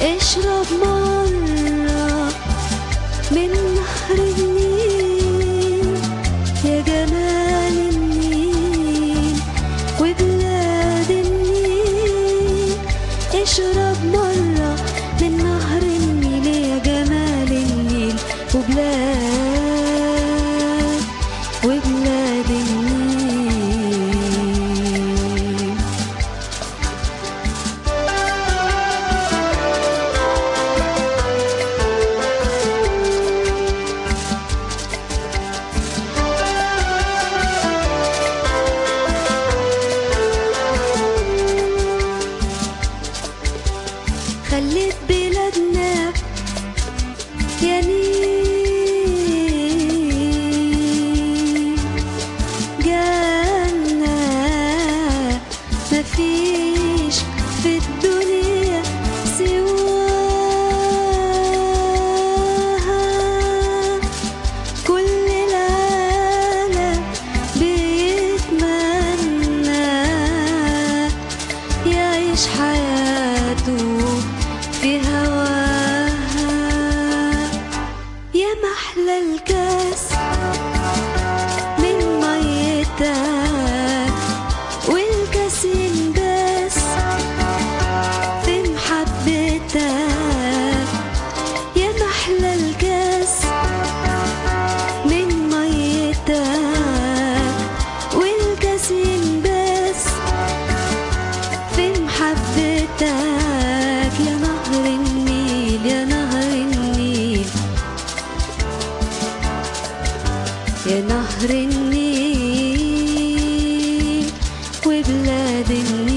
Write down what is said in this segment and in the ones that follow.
اشرب مرة من نهر النيل يا جمال النيل وبلاد النيل اشرب مرة من نهر النيل يا جمال النيل وبلاد وبلاد النيل خليت بلادنا يا نيل جنة مفيش في الدنيا سواها كل العالم بيتمنى يعيش حياته في هواها يا محلى الكاس من ميتك والكاس ينداس في محبتك يا محلى الكاس من ميتك والكاس ينداس في محبتك يا نهر النيل يا نهر النيل يا نهر النيل وبلاد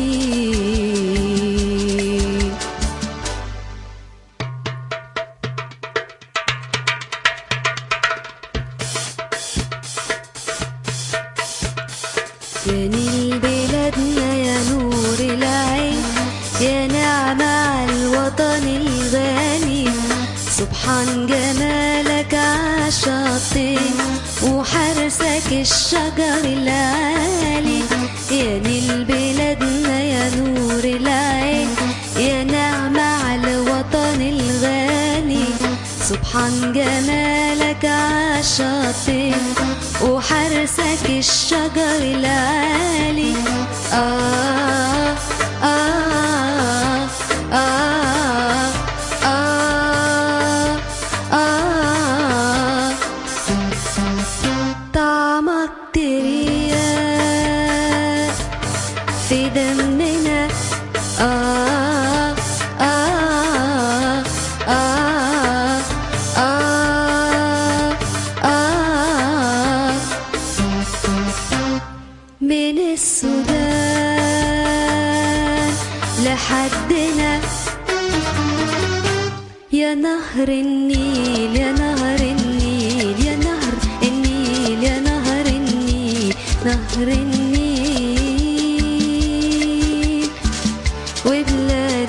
النيل يا نيل بلادنا يا نور العين يا نعمة على الوطن الغالي سبحان جمالك عالشاطئ وحرسك الشجر العالي يا نيل بلادنا يا نور العين يا نعمة على الوطن الغالي سبحان جمالك عالشاطئ وحرسك الشجر العالي آه آه آه آه آه طعمك ترياق في دمنا آه آه آه آه آه من السودان لحدنا يا نهر النيل يا نهر النيل يا نهر النيل يا نهر النيل نهر النيل وبلاد